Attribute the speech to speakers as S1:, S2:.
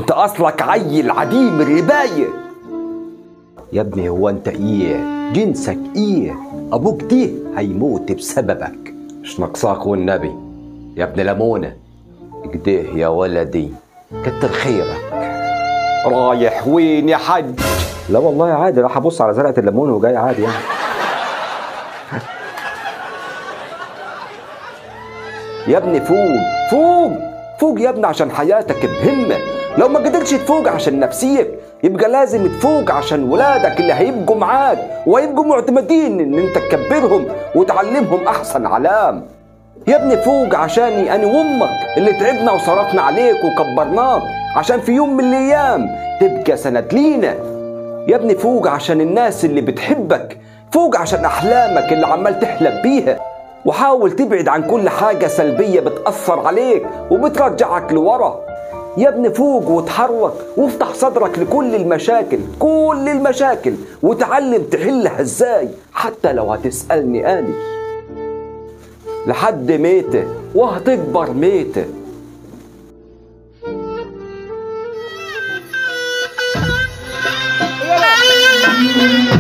S1: انت اصلك عيل عديم الرباية يا ابني هو انت ايه جنسك ايه ابوك دي هيموت بسببك مش ناقصاك والنبي يا ابن لمونة كده يا ولدي كتر خيرك رايح وين يا حج لا والله عادي راح ابص على زرعه الليمون وجاي عادي يعني يا ابني فوق فوق فوق يا ابني عشان حياتك بهمة لو ما قدرتش تفوق عشان نفسيك يبقى لازم تفوق عشان ولادك اللي هيبقوا معاك وهيبقوا معتمدين ان انت تكبرهم وتعلمهم احسن علام يا ابني فوق عشاني انا وامك اللي تعبنا وصرفنا عليك وكبرناك عشان في يوم من الايام تبقى سند لينا يا ابني فوق عشان الناس اللي بتحبك فوق عشان احلامك اللي عمال تحلم بيها وحاول تبعد عن كل حاجة سلبية بتأثر عليك وبترجعك لورا يا ابني فوق وتحرك وافتح صدرك لكل المشاكل كل المشاكل وتعلم تحلها ازاي حتى لو هتسألني آني لحد ميتة وهتكبر ميتة
S2: يا لهوي